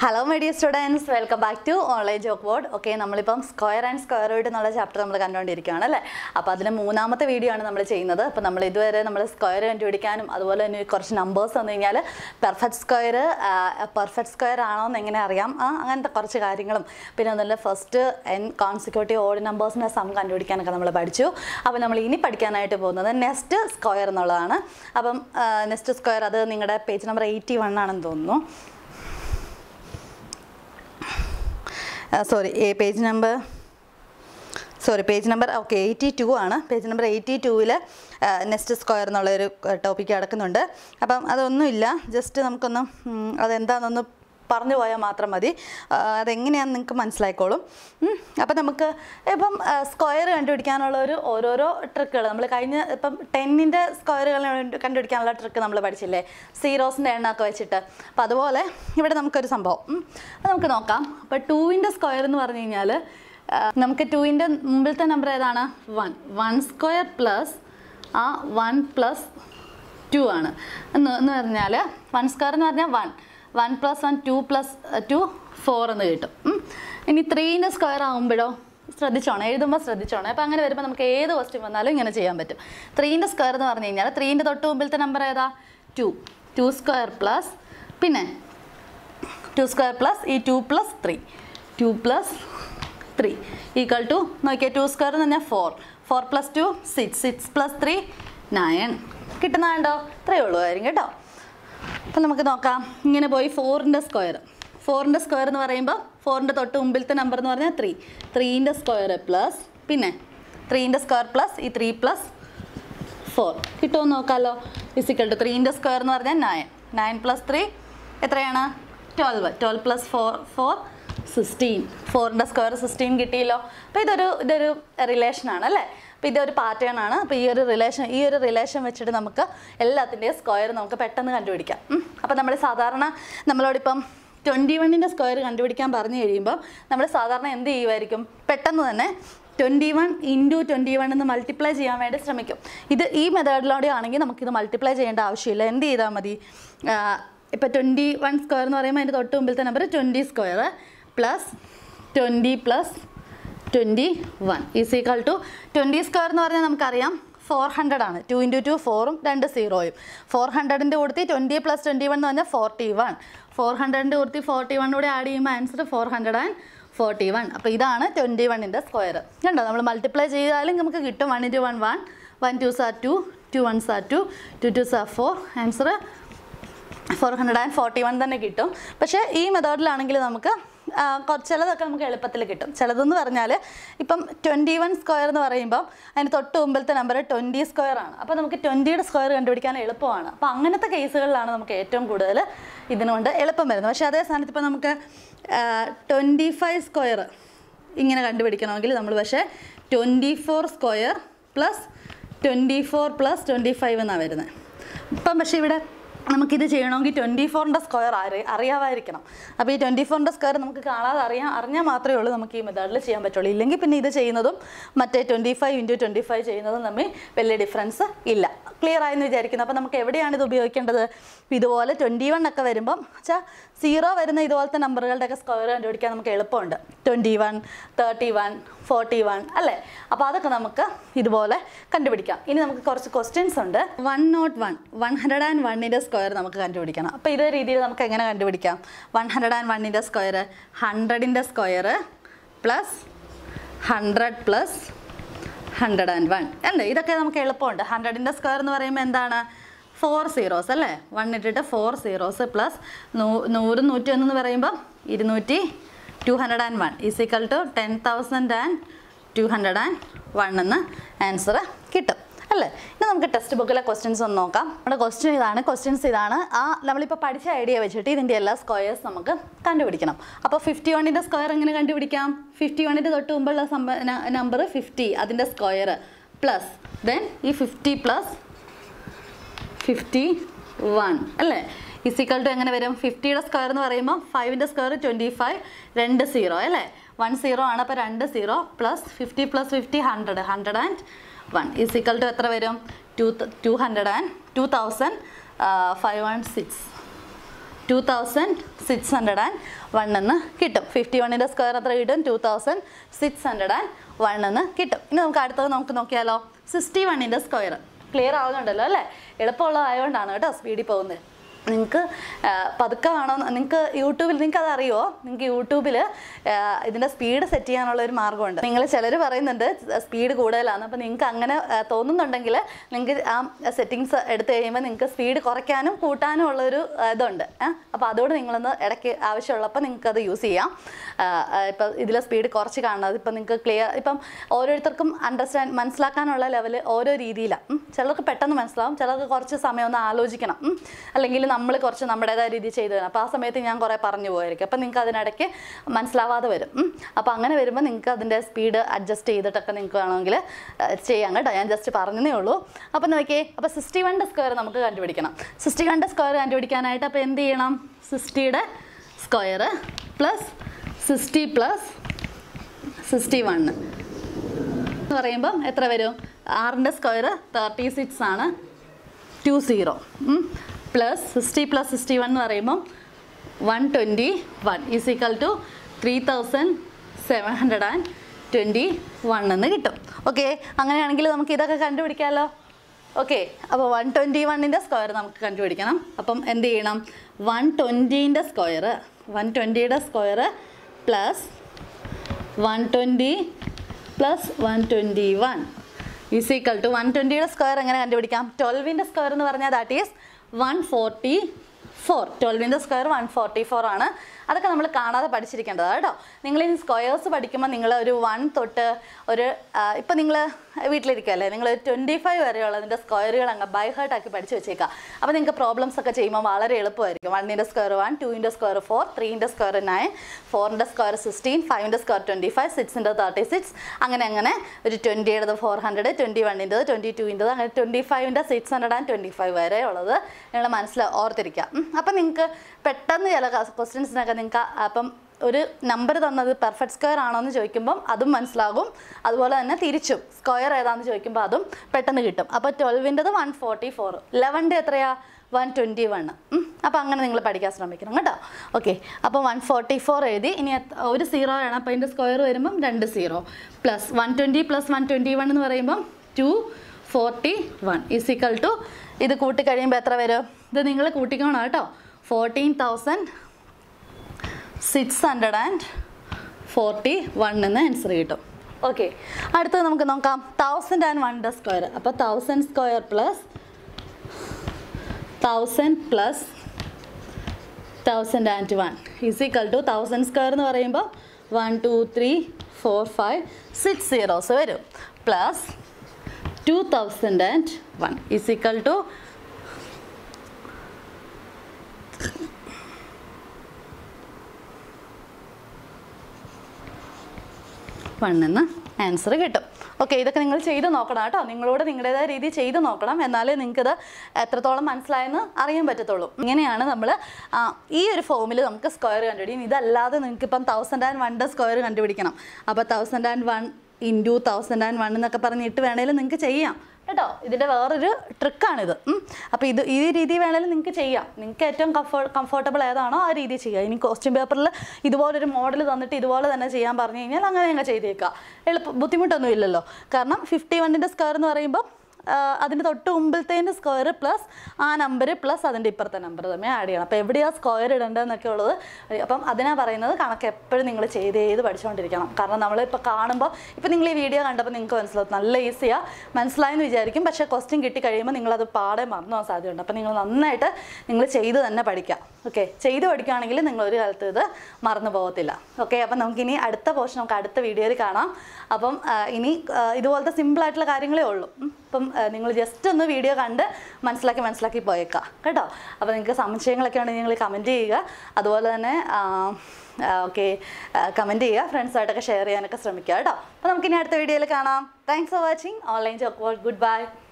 Hello my dear students welcome back to online chalk board okay നമ്മളിപ്പം square and square root എന്നുള്ള chapter നമ്മൾ കണ്ടുകൊണ്ടിരിക്കുകയാണ് അല്ലേ അപ്പോൾ അതിലെ മൂന്നാമത്തെ വീഡിയോ ആണ് നമ്മൾ ചെയ്യുന്നത് അപ്പോൾ നമ്മൾ ഇതുവരെ നമ്മൾ സ്ക്വയർ കണ്ടുപിടിക്കാനും അതുപോലെ തന്നെ കുറച്ച് നമ്പേഴ്സ് വന്നു കഴിഞ്ഞാൽ പെർഫെക്റ്റ് സ്ക്വയർ പെർഫെക്റ്റ് സ്ക്വയർ ആണോ എന്ന് എങ്ങനെ അറിയാം ആ, അങ്ങനത്തെ കുറച്ച് കാര്യങ്ങളും പിന്നെ അതുപോലെ ഫസ്റ്റ് എൻ കോൺസിക്യൂട്ടീവ് ഓഡ് നമ്പേഴ്സിൻ്റെ സം കണ്ടുപിടിക്കാനൊക്കെ നമ്മൾ പഠിച്ചു അപ്പോൾ നമ്മൾ ഇനി പഠിക്കാനായിട്ട് പോകുന്നത് നെക്സ്റ്റ് സ്ക്വയർ എന്നുള്ളതാണ് അപ്പം നെക്സ്റ്റ് സ്ക്വയർ അത് നിങ്ങളുടെ പേജ് നമ്പർ എയ്റ്റി വൺ ആണെന്ന് തോന്നുന്നു sorry page number sorry page number okay eighty two ആണ് പേജ് നമ്പർ എയ്റ്റി ടൂവിൽ നെക്സ്റ്റ് സ്ക്വയർ എന്നുള്ളൊരു ടോപ്പിക്ക് കിടക്കുന്നുണ്ട് അപ്പം അതൊന്നുമില്ല ജസ്റ്റ് നമുക്കൊന്ന് ഉം, അതെന്താണെന്നൊന്ന് പറഞ്ഞു പോയാൽ മാത്രം മതി ആ, അതെങ്ങനെയാണെന്ന് നിങ്ങൾക്ക് മനസ്സിലായിക്കോളും ഉം, അപ്പം നമുക്ക് ഇപ്പം സ്ക്വയർ കണ്ടുപിടിക്കാനുള്ള ഒരു ഓരോരോ ട്രിക്കുകൾ നമ്മൾ കഴിഞ്ഞ ഇപ്പം ടെന്നിൻ്റെ സ്ക്വയറുകൾ കണ്ടുപിടിക്കാനുള്ള ട്രിക്ക് നമ്മൾ പഠിച്ചില്ലേ സീറോസിൻ്റെ എണ്ണമൊക്കെ വെച്ചിട്ട് അപ്പം അതുപോലെ ഇവിടെ നമുക്കൊരു സംഭവം ഉം, അത് നമുക്ക് നോക്കാം അപ്പോൾ ടൂവിൻ്റെ സ്ക്വയർ എന്ന് പറഞ്ഞു കഴിഞ്ഞാൽ ആ, നമുക്ക് ടൂവിൻ്റെ മുമ്പിലത്തെ നമ്പർ ഏതാണ് വൺ വൺ സ്ക്വയർ പ്ലസ് ആ വൺ പ്ലസ് ടു ആണ് എന്ന് എന്ന് പറഞ്ഞാൽ വൺ സ്ക്വയർ എന്ന് പറഞ്ഞാൽ one one plus one two plus two four എന്ന് കിട്ടും ഉം. ഇനി ത്രീൻ്റെ സ്ക്വയർ ആകുമ്പോഴോ ശ്രദ്ധിച്ചോണം എഴുതുമ്പോൾ ശ്രദ്ധിച്ചോണം അപ്പോൾ അങ്ങനെ വരുമ്പോൾ നമുക്ക് ഏത് ക്വസ്റ്റ്യൻ വന്നാലും ഇങ്ങനെ ചെയ്യാൻ പറ്റും ത്രീൻ്റെ സ്ക്വയർ എന്ന് പറഞ്ഞു കഴിഞ്ഞാൽ ത്രീൻ്റെ തൊട്ട് മുമ്പിലത്തെ നമ്പർ ഏതാ ടു ടു സ്ക്വയർ പ്ലസ് പിന്നെ ടു സ്ക്വയർ പ്ലസ് ഈ two plus three two plus three equal two നോക്കിയാൽ ടു സ്ക്വയർ എന്ന് പറഞ്ഞാൽ four four plus two six six plus three nine കിട്ടുന്ന കണ്ടോ ഇത്രയേ ഉള്ളൂ കാര്യം കേട്ടോ അപ്പം നമുക്ക് നോക്കാം ഇങ്ങനെ പോയി ഫോറിൻ്റെ സ്ക്വയർ ഫോറിൻ്റെ സ്ക്വയർ എന്ന് പറയുമ്പോൾ ഫോറിൻ്റെ തൊട്ട് മുമ്പിലത്തെ നമ്പർ എന്ന് പറഞ്ഞാൽ ത്രീ ത്രീൻ്റെ സ്ക്വയർ പ്ലസ് പിന്നെ ത്രീൻ്റെ സ്ക്വയർ പ്ലസ് ഈ ത്രീ പ്ലസ് ഫോർ കിട്ടുമോ നോക്കാമല്ലോ ഫിസിക്കൽ ടു ത്രീൻ്റെ സ്ക്വയർ എന്ന് പറഞ്ഞാൽ നയൻ നയൻ പ്ലസ് ത്രീ എത്രയാണ് twelve twelve plus four four sixteen ഫോറിൻ്റെ സ്ക്വയർ സിക്സ്റ്റീൻ കിട്ടിയല്ലോ അപ്പോൾ ഇതൊരു ഇതൊരു റിലേഷനാണ് അല്ലേ അപ്പോൾ ഇതൊരു പാറ്റേൺ ആണ് അപ്പോൾ ഈ ഒരു റിലേഷൻ ഈ ഒരു റിലേഷൻ വെച്ചിട്ട് നമുക്ക് എല്ലാത്തിൻ്റെയും സ്ക്വയർ നമുക്ക് പെട്ടെന്ന് കണ്ടുപിടിക്കാം അപ്പോൾ നമ്മൾ സാധാരണ നമ്മളോടിപ്പം ട്വൻറ്റി വണ്ണിൻ്റെ സ്ക്വയർ കണ്ടുപിടിക്കാൻ പറഞ്ഞു കഴിയുമ്പോൾ നമ്മൾ സാധാരണ എന്ത് ചെയ്യുമായിരിക്കും പെട്ടെന്ന് തന്നെ twenty one into twenty one എന്ന് മൾട്ടിപ്ലൈ ചെയ്യാൻ വേണ്ടി ശ്രമിക്കും ഇത് ഈ മെത്തേഡിലൂടെ ആണെങ്കിൽ നമുക്കിത് മൾട്ടിപ്ലൈ ചെയ്യേണ്ട ആവശ്യമില്ല എന്ത് ചെയ്താൽ മതി ഇപ്പോൾ ട്വൻറ്റി വൺ സ്ക്വയർ എന്ന് പറയുമ്പോൾ അതിൻ്റെ തൊട്ട് മുമ്പിലത്തെ number twenty square plus twenty plus twenty one is equal to twenty square എന്ന് പറഞ്ഞാൽ നമുക്കറിയാം ഫോർ ഹൺഡ്രഡ് ആണ് ടു ഇൻറ്റു ടു ഫോറും രണ്ട് സീറോയും ഫോർ ഹൺഡ്രഡിൻ്റെ കൊടുത്തി ട്വൻറ്റി പ്ലസ് ട്വൻറ്റി വൺ എന്ന് പറഞ്ഞാൽ ഫോർട്ടി വൺ ഫോർ ഹൺഡ്രഡിൻ്റെ കൊടുത്തി ഫോർട്ടി വൺ കൂടെ ആഡ് ചെയ്യുമ്പോൾ answer four hundred and forty one അപ്പോൾ ഇതാണ് ട്വൻറ്റി വണ്ണിൻ്റെ സ്ക്വയർ കണ്ടോ നമ്മൾ മൾട്ടിപ്ലൈ ചെയ്താലും നമുക്ക് കിട്ടും one into one one one two sir two two one sir two two two sir four answer four hundred and forty one തന്നെ കിട്ടും പക്ഷേ ഈ മെത്തേഡിലാണെങ്കിൽ നമുക്ക് ആ, കുറച്ച് ചിലതൊക്കെ നമുക്ക് എളുപ്പത്തിൽ കിട്ടും ചിലതെന്ന് പറഞ്ഞാൽ ഇപ്പം ട്വൻറ്റി വൺ സ്ക്വയർ എന്ന് പറയുമ്പോൾ അതിന് തൊട്ട് മുമ്പിലത്തെ നമ്പർ ട്വൻറ്റി സ്ക്വയർ ആണ് അപ്പോൾ നമുക്ക് ട്വൻറ്റിയുടെ സ്ക്വയർ കണ്ടുപിടിക്കാൻ എളുപ്പമാണ് അപ്പോൾ അങ്ങനത്തെ കേസുകളിലാണ് നമുക്ക് ഏറ്റവും കൂടുതൽ ഇതിനുകൊണ്ട് എളുപ്പം വരുന്നത് പക്ഷേ അതേ സ്ഥാനത്ത് ഇപ്പോൾ നമുക്ക് ട്വൻറ്റി ഫൈവ് സ്ക്വയർ ഇങ്ങനെ കണ്ടുപിടിക്കണമെങ്കിൽ നമ്മൾ പക്ഷേ twenty four square plus twenty four plus twenty five എന്നാണ് വരുന്നത് ഇപ്പം പക്ഷേ ഇവിടെ നമുക്കിത് ചെയ്യണമെങ്കിൽ ട്വൻറ്റി ഫോറിൻ്റെ സ്ക്വയർ അറി അറിയാമായിരിക്കണം അപ്പോൾ ഈ ട്വൻറ്റി ഫോറിൻ്റെ സ്ക്വയർ നമുക്ക് കാണാതെ അറിയാം അറിഞ്ഞാൽ മാത്രമേ ഉള്ളൂ നമുക്ക് ഈ മെത്തേഡിൽ ചെയ്യാൻ പറ്റുള്ളൂ ഇല്ലെങ്കിൽ പിന്നെ ഇത് ചെയ്യുന്നതും മറ്റേ twenty five into twenty five ചെയ്യുന്നതും തമ്മിൽ വലിയ ഡിഫറൻസ് ഇല്ല ക്ലിയർ ആയെന്ന് വിചാരിക്കുന്നു അപ്പോൾ നമുക്ക് എവിടെയാണ് ഇത് ഉപയോഗിക്കേണ്ടത് ഇതുപോലെ ട്വൻറ്റി വൺ ഒക്കെ വരുമ്പം വെച്ചാൽ സീറോ വരുന്ന ഇതുപോലത്തെ നമ്പറുകളുടെയൊക്കെ സ്ക്വയർ കണ്ടുപിടിക്കാൻ നമുക്ക് എളുപ്പമുണ്ട് twenty one thirty one forty one അല്ലേ അപ്പോൾ അതൊക്കെ നമുക്ക് ഇതുപോലെ കണ്ടുപിടിക്കാം ഇനി നമുക്ക് കുറച്ച് ക്വസ്റ്റ്യൻസ് ഉണ്ട് one nought one one hundred and വണ്ണിൻ്റെ സ്ക്വയർ നമുക്ക് കണ്ടുപിടിക്കണം അപ്പോൾ ഇതേ രീതിയിൽ നമുക്ക് എങ്ങനെ കണ്ടുപിടിക്കാം വൺ ഹൺഡ്രഡ് ആൻഡ് വണ്ണിൻ്റെ square hundred square plus hundred plus hundred and one അല്ലേ ഇതൊക്കെ നമുക്ക് എളുപ്പമുണ്ട് ഹൺഡ്രഡിൻ്റെ സ്ക്വയർ എന്ന് പറയുമ്പോൾ എന്താണ് ഫോർ സീറോസ് അല്ലേ വൺ ഇട്ടിട്ട് ഫോർ സീറോസ് പ്ലസ് നൂ നൂറ് നൂറ്റി ഒന്ന് എന്ന് പറയുമ്പോൾ ഇരുന്നൂറ്റി two hundred and one is equal to ten thousand and two hundred and one എന്ന് ആൻസർ കിട്ടും അല്ലേ ഇനി നമുക്ക് ടെക്സ്റ്റ് ബുക്കിലെ ക്വസ്റ്റ്യൻസ് ഒന്ന് നോക്കാം നമ്മുടെ ക്വസ്റ്റ്യൻ ഇതാണ് ക്വസ്റ്റ്യൻസ് ഇതാണ് ആ നമ്മളിപ്പോൾ പഠിച്ച ഐഡിയ വെച്ചിട്ട് ഇതിൻ്റെ എല്ലാ സ്ക്വയേഴ്സ് നമുക്ക് കണ്ടുപിടിക്കണം അപ്പോൾ ഫിഫ്റ്റി വണ്ണിൻ്റെ സ്ക്വയർ എങ്ങനെ കണ്ടുപിടിക്കാം ഫിഫ്റ്റി വണ്ണിൻ്റെ തൊട്ട് മുമ്പുള്ള നമ്പർ ഫിഫ്റ്റി അതിൻ്റെ സ്ക്വയർ പ്ലസ് ദെൻ ഈ ഫിഫ്റ്റി പ്ലസ് ഫിഫ്റ്റി വൺ അല്ലേ ഇസിക്കൽ ടു എങ്ങനെ വരും ഫിഫ്റ്റിയുടെ സ്ക്വയർ എന്ന് പറയുമ്പോൾ ഫൈവിൻ്റെ സ്ക്വയർ ട്വൻറ്റി ഫൈവ് രണ്ട് സീറോ അല്ലേ വൺ സീറോ ആണ് അപ്പോൾ രണ്ട് zero plus fifty plus fifty hundred hundred and one is equal to എത്ര വരും two two hundred and two thousand five one six two thousand six hundred and one എന്ന് കിട്ടും fifty വണ്ണിൻ്റെ സ്ക്വയർ എത്ര കിട്ടും two thousand six hundred and one എന്ന് കിട്ടും ഇനി നമുക്ക് അടുത്തത് നമുക്ക് നോക്കിയാലോ സിക്സ്റ്റി വണ്ണിൻ്റെ സ്ക്വയർ ക്ലിയർ ആവുന്നുണ്ടല്ലോ അല്ലേ എളുപ്പമുള്ളതായതുകൊണ്ടാണ് കേട്ടോ സ്പീഡിൽ പോകുന്നത് നിങ്ങൾക്ക് പതുക്കെ വേണോ നിങ്ങൾക്ക് യൂട്യൂബിൽ നിങ്ങൾക്ക് അത് അറിയുമോ നിങ്ങൾക്ക് യൂട്യൂബിൽ ഇതിൻ്റെ സ്പീഡ് സെറ്റ് ചെയ്യാനുള്ള ഒരു മാർഗ്ഗമുണ്ട് നിങ്ങൾ ചിലർ പറയുന്നുണ്ട് സ്പീഡ് കൂടുതലാണ് അപ്പോൾ നിങ്ങൾക്ക് അങ്ങനെ ആ, തോന്നുന്നുണ്ടെങ്കിൽ നിങ്ങൾക്ക് ആ സെറ്റിങ്സ് എടുത്തു കഴിയുമ്പോൾ നിങ്ങൾക്ക് സ്പീഡ് കുറയ്ക്കാനും കൂട്ടാനും ഉള്ളൊരു ആ, ഇതുണ്ട് അപ്പോൾ അതോട് നിങ്ങളൊന്ന് ഇടയ്ക്ക് ആവശ്യമുള്ളപ്പോൾ നിങ്ങൾക്ക് അത് യൂസ് ചെയ്യാം ഇപ്പം ഇതിലെ സ്പീഡ് കുറച്ച് കാണുന്നത് ഇപ്പം നിങ്ങൾക്ക് ക്ലിയർ ഇപ്പം ഓരോരുത്തർക്കും അണ്ടർസ്റ്റാൻഡ് മനസ്സിലാക്കാനുള്ള ലെവൽ ഓരോ രീതിയിലാണ് ചിലർക്ക് പെട്ടെന്ന് മനസ്സിലാവും ചിലർക്ക് കുറച്ച് സമയം ഒന്ന് ആലോചിക്കണം ഉം. അല്ലെങ്കിൽ നമ്മൾ കുറച്ച് നമ്മുടേതായ രീതി ചെയ്തു തരണം അപ്പോൾ ആ സമയത്ത് ഞാൻ കുറേ പറഞ്ഞു പോയിരിക്കും അപ്പം നിങ്ങൾക്ക് അതിനിടയ്ക്ക് മനസ്സിലാവാതെ വരും ഉം. അപ്പോൾ അങ്ങനെ വരുമ്പോൾ നിങ്ങൾക്ക് അതിൻ്റെ സ്പീഡ് അഡ്ജസ്റ്റ് ചെയ്തിട്ടൊക്കെ നിങ്ങൾക്ക് വേണമെങ്കിൽ ആ, ചെയ്യാം കേട്ടോ ഞാൻ ജസ്റ്റ് പറഞ്ഞതേ ഉള്ളൂ അപ്പം നോക്കിയേ അപ്പോൾ സിക്സ്റ്റി വണ്ണിൻ്റെ സ്ക്വയർ നമുക്ക് കണ്ടുപിടിക്കണം സിക്സ്റ്റി വണ്ണിൻ്റെ സ്ക്വയർ കണ്ടുപിടിക്കാനായിട്ട് അപ്പോൾ എന്ത് ചെയ്യണം സിക്സ്റ്റിയുടെ square plus sixty plus sixty one എന്ന് പറയുമ്പം എത്ര വരും ആറിൻ്റെ സ്ക്വയർ തേർട്ടി സിക്സ് ആണ് two zero plus sixty plus sixty one എന്ന് പറയുമ്പം one twenty one is equal to three thousand seven hundred and twenty one എന്ന് കിട്ടും ഓക്കെ അങ്ങനെയാണെങ്കിൽ നമുക്ക് ഇതൊക്കെ കണ്ടുപിടിക്കാമല്ലോ ഓക്കെ അപ്പോൾ വൺ ട്വൻറ്റി വണ്ണിൻ്റെ സ്ക്വയർ നമുക്ക് കണ്ടുപിടിക്കണം അപ്പം എന്ത് ചെയ്യണം വൺ ട്വൻറ്റീൻ്റെ സ്ക്വയർ വൺ ട്വൻറ്റിയുടെ square plus one twenty plus one twenty one is equal to one ട്വൻറ്റിയുടെ സ്ക്വയർ എങ്ങനെ കണ്ടുപിടിക്കാം ട്വൽവിൻ്റെ സ്ക്വയർ എന്ന് പറഞ്ഞാൽ that is one forty four ട്വൽവിൻ്റെ സ്ക്വയർ വൺ ഫോർട്ടി ഫോർ ആണ് അതൊക്കെ നമ്മൾ കാണാതെ പഠിച്ചിരിക്കേണ്ടതാണ് കേട്ടോ നിങ്ങൾ ഈ സ്ക്വയേഴ്സ് പഠിക്കുമ്പോൾ നിങ്ങൾ ഒരു വൺ തൊട്ട് ഒരു ഇപ്പം നിങ്ങൾ വീട്ടിലിരിക്കുകയല്ലേ നിങ്ങൾ ട്വൻറ്റി ഫൈവ് വരെയുള്ളതിൻ്റെ സ്ക്വയറുകൾ അങ്ങ് ബൈ ഹാർട്ട് ആക്കി പഠിച്ച് വെച്ചേക്കാം അപ്പോൾ നിങ്ങൾക്ക് പ്രോബ്ലംസ് ഒക്കെ ചെയ്യുമ്പോൾ വളരെ എളുപ്പമായിരിക്കും വണ്ണിൻ്റെ സ്ക്വയർ വൺ ടൂവിൻ്റെ സ്ക്വയർ ഫോർ ത്രീൻ്റെ സ്ക്വയർ നയൻ ഫോറിൻ്റെ സ്ക്വയർ സിക്സ്റ്റീൻ ഫൈവിൻ്റെ സ്ക്വയർ ട്വൻറ്റി ഫൈവ് സിക്സിൻ്റെ തേർട്ടി സിക്സ് അങ്ങനെ അങ്ങനെ ഒരു ട്വൻറ്റിയുടേത് ഫോർ ഹൺഡ്രഡ് ട്വൻറ്റി വണ്ണിൻ്റെത് ട്വൻറ്റി ടൂവിൻ്റെത് അങ്ങനെ ട്വൻറ്റി ഫൈവിൻ്റെ six hundred and twenty five വരെ ഉള്ളത് നിങ്ങൾ മനസ്സിൽ ഓർത്തിരിക്കുക ഉം. അപ്പം നിങ്ങൾക്ക് പെട്ടെന്ന് ചില ക്വസ്റ്റ്യൻസിനൊക്കെ നിങ്ങൾക്ക് അപ്പം ഒരു നമ്പർ തന്നത് പെർഫെക്റ്റ് സ്ക്വയർ ആണോ എന്ന് ചോദിക്കുമ്പം അതും മനസ്സിലാകും അതുപോലെ തന്നെ തിരിച്ചും സ്ക്വയർ ഏതാണെന്ന് ചോദിക്കുമ്പോൾ അതും പെട്ടെന്ന് കിട്ടും അപ്പോൾ ട്വൽവിൻ്റെത് വൺ ഫോർട്ടി ഫോർ ലെവൻ്റെ എത്രയാ വൺ ട്വൻറ്റി വൺ അപ്പോൾ അങ്ങനെ നിങ്ങൾ പഠിക്കാൻ ശ്രമിക്കണം കേട്ടോ ഓക്കെ അപ്പോൾ വൺ ഫോർട്ടി ഫോർ എഴുതി ഇനി എത്ര- ഒരു സീറോ ആണ് അപ്പോൾ അതിൻ്റെ സ്ക്വയർ വരുമ്പം രണ്ട് zero plus one twenty plus one twenty one എന്ന് പറയുമ്പം two forty one is equal to ഇത് കൂട്ടി കഴിയുമ്പോൾ എത്ര വരും ഇത് നിങ്ങൾ കൂട്ടിക്കണം കേട്ടോ fourteen thousand six hundred and forty one എന്ന ആൻസർ കിട്ടും ഓക്കെ അടുത്തത് നമുക്ക് നോക്കാം തൗസൻഡ് ആൻഡ് വൺ സ്ക്വയർ അപ്പോൾ thousand square plus thousand plus thousand and one is equal to thousand square എന്ന് പറയുമ്പോൾ one two three four five six zeros വരും plus two thousand and one is equal to one എന്ന് answer കിട്ടും okay ഇതൊക്കെ നിങ്ങൾ ചെയ്ത് നോക്കണം കേട്ടോ നിങ്ങളോട് നിങ്ങളുടേതായ രീതി ചെയ്ത് നോക്കണം എന്നാലേ നിങ്ങൾക്കിത് എത്രത്തോളം മനസ്സിലായെന്ന് അറിയാൻ പറ്റത്തുള്ളൂ ഇങ്ങനെയാണ് നമ്മൾ ഈ ഒരു ഫോമിൽ നമുക്ക് സ്ക്വയർ കണ്ടുപിടിക്കും ഇതല്ലാതെ നിങ്ങൾക്ക് ഇപ്പം തൗസൻഡ് ആൻഡ് വണ്ടെ സ്ക്വയർ കണ്ടുപിടിക്കണം അപ്പോൾ thousand and one into thousand and one എന്നൊക്കെ പറഞ്ഞിട്ട് വേണേലും നിങ്ങൾക്ക് ചെയ്യാം കേട്ടോ ഇതിൻ്റെ വേറൊരു ട്രിക്കാണിത് അപ്പോൾ ഇത് ഈ രീതി വേണേലും നിങ്ങൾക്ക് ചെയ്യാം നിങ്ങൾക്ക് ഏറ്റവും കംഫോ കംഫർട്ടബിൾ ഏതാണോ ആ രീതി ചെയ്യുക ഇനി ക്വസ്റ്റ്യൻ പേപ്പറിൽ ഇതുപോലൊരു മോഡൽ തന്നിട്ട് ഇതുപോലെ തന്നെ ചെയ്യാൻ പറഞ്ഞു കഴിഞ്ഞാൽ അങ്ങനെ അങ്ങ് ചെയ്തേക്കാം എളുപ്പം ബുദ്ധിമുട്ടൊന്നും ഇല്ലല്ലോ കാരണം ഫിഫ്റ്റി വണ്ണിൻ്റെ സ്ക്വയർ എന്ന് പറയുമ്പോൾ അതിൻ്റെ തൊട്ട് മുമ്പിലത്തേൻ്റെ സ്ക്വയർ പ്ലസ് ആ നമ്പർ പ്ലസ് അതിൻ്റെ ഇപ്പുറത്തെ നമ്പർ തമ്മിൽ ആഡ് ചെയ്യണം അപ്പോൾ എവിടെയാണ് സ്ക്വയർ ഇടേണ്ടതെന്നൊക്കെ ഉള്ളത് അപ്പം അതിനാ പറയുന്നത് കണക്ക് എപ്പോഴും നിങ്ങൾ ചെയ്ത് ചെയ്ത് പഠിച്ചുകൊണ്ടിരിക്കണം കാരണം നമ്മളിപ്പോൾ കാണുമ്പോൾ ഇപ്പോൾ നിങ്ങൾ ഈ വീഡിയോ കണ്ടപ്പോൾ നിങ്ങൾക്ക് മനസ്സിലാവും നല്ല ഈസിയാണ് മനസ്സിലായെന്ന് വിചാരിക്കും പക്ഷേ ക്വസ്റ്റ്യൻ കിട്ടി കഴിയുമ്പോൾ നിങ്ങളത് പാടെ മറന്നു പോകാൻ സാധ്യതയുണ്ട് അപ്പോൾ നിങ്ങൾ നന്നായിട്ട് നിങ്ങൾ ചെയ്ത് തന്നെ പഠിക്കാം ഓക്കെ ചെയ്ത് പഠിക്കുകയാണെങ്കിൽ നിങ്ങൾ ഒരു കാലത്ത് ഇത് മറന്നു പോകത്തില്ല ഓക്കെ അപ്പം നമുക്കിനി അടുത്ത പോർഷൻ നമുക്ക് അടുത്ത വീഡിയോയിൽ കാണാം അപ്പം ആ, ഇനി ആ, ഇതുപോലത്തെ സിമ്പിളായിട്ടുള്ള കാര്യങ്ങളേ ഉള്ളൂ ഉം. അപ്പം നിങ്ങൾ ജസ്റ്റ് ഒന്ന് വീഡിയോ കണ്ട് മനസ്സിലാക്കി മനസ്സിലാക്കി പോയേക്കാം കേട്ടോ അപ്പോൾ നിങ്ങൾക്ക് സംശയങ്ങളൊക്കെ ഉണ്ടെങ്കിൽ നിങ്ങൾ കമൻറ്റ് ചെയ്യുക അതുപോലെ തന്നെ ഓക്കെ കമൻറ്റ് ചെയ്യുക ഫ്രണ്ട്സായിട്ടൊക്കെ ഷെയർ ചെയ്യാനൊക്കെ ശ്രമിക്കുക കേട്ടോ അപ്പോൾ നമുക്കിനി അടുത്ത വീഡിയോയിൽ കാണാം thanks for watching online chalk good by